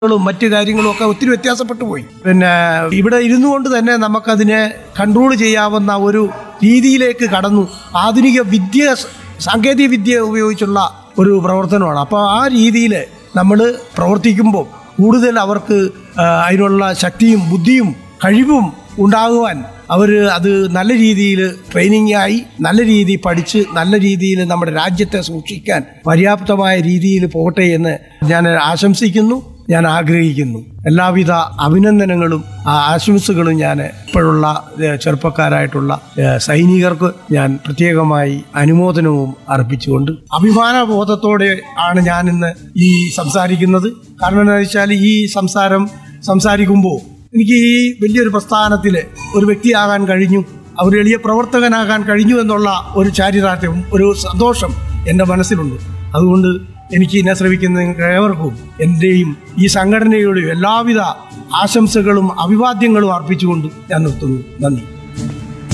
ും മറ്റു കാര്യങ്ങളും ഒക്കെ ഒത്തിരി വ്യത്യാസപ്പെട്ടു പോയി പിന്നെ ഇവിടെ ഇരുന്നു കൊണ്ട് തന്നെ നമുക്കതിനെ കൺട്രോൾ ചെയ്യാവുന്ന ഒരു രീതിയിലേക്ക് കടന്നു ആധുനിക വിദ്യ സാങ്കേതിക വിദ്യ ഉപയോഗിച്ചുള്ള ഒരു പ്രവർത്തനമാണ് അപ്പോൾ ആ രീതിയിൽ നമ്മൾ പ്രവർത്തിക്കുമ്പോൾ കൂടുതൽ അവർക്ക് ആ, അതിനുള്ള ശക്തിയും ബുദ്ധിയും കഴിവും ഉണ്ടാകുവാൻ അവർ അത് നല്ല രീതിയിൽ ട്രെയിനിങ് ആയി നല്ല രീതിയിൽ പഠിച്ച് നല്ല രീതിയിൽ നമ്മുടെ രാജ്യത്തെ സൂക്ഷിക്കാൻ പര്യാപ്തമായ രീതിയിൽ പോകട്ടെ എന്ന് ഞാൻ ആശംസിക്കുന്നു ഞാൻ ആഗ്രഹിക്കുന്നു എല്ലാവിധ അഭിനന്ദനങ്ങളും ആ, ആശംസകളും ഞാൻ ഇപ്പോഴുള്ള ഏ, ചെറുപ്പക്കാരായിട്ടുള്ള ഏ, സൈനികർക്ക് ഞാൻ പ്രത്യേകമായി അനുമോദനവും അർപ്പിച്ചുകൊണ്ട് അഭിമാനബോധത്തോടെ ആണ് ഞാൻ ഇന്ന് ഈ സംസാരിക്കുന്നത് കാരണം എന്താ വെച്ചാൽ ഈ സംസാരം സംസാരിക്കുമ്പോൾ എനിക്ക് ഈ വലിയൊരു പ്രസ്ഥാനത്തിൽ ഒരു വ്യക്തിയാകാൻ കഴിഞ്ഞു ഒരു എളിയ പ്രവർത്തകനാകാൻ കഴിഞ്ഞു എന്നുള്ള ഒരു ചാരിതാർത്ഥ്യം ഒരു സന്തോഷം എൻ്റെ മനസ്സിലുണ്ട് അതുകൊണ്ട് എനിക്ക് എന്നെ ശ്രമിക്കുന്ന നിങ്ങൾക്ക് ഏവർക്കും എൻ്റെയും ഈ സംഘടനയുടെയും എല്ലാവിധ ആശംസകളും അഭിവാദ്യങ്ങളും അർപ്പിച്ചുകൊണ്ട് ഞാൻ നിർത്തുന്നു നന്ദി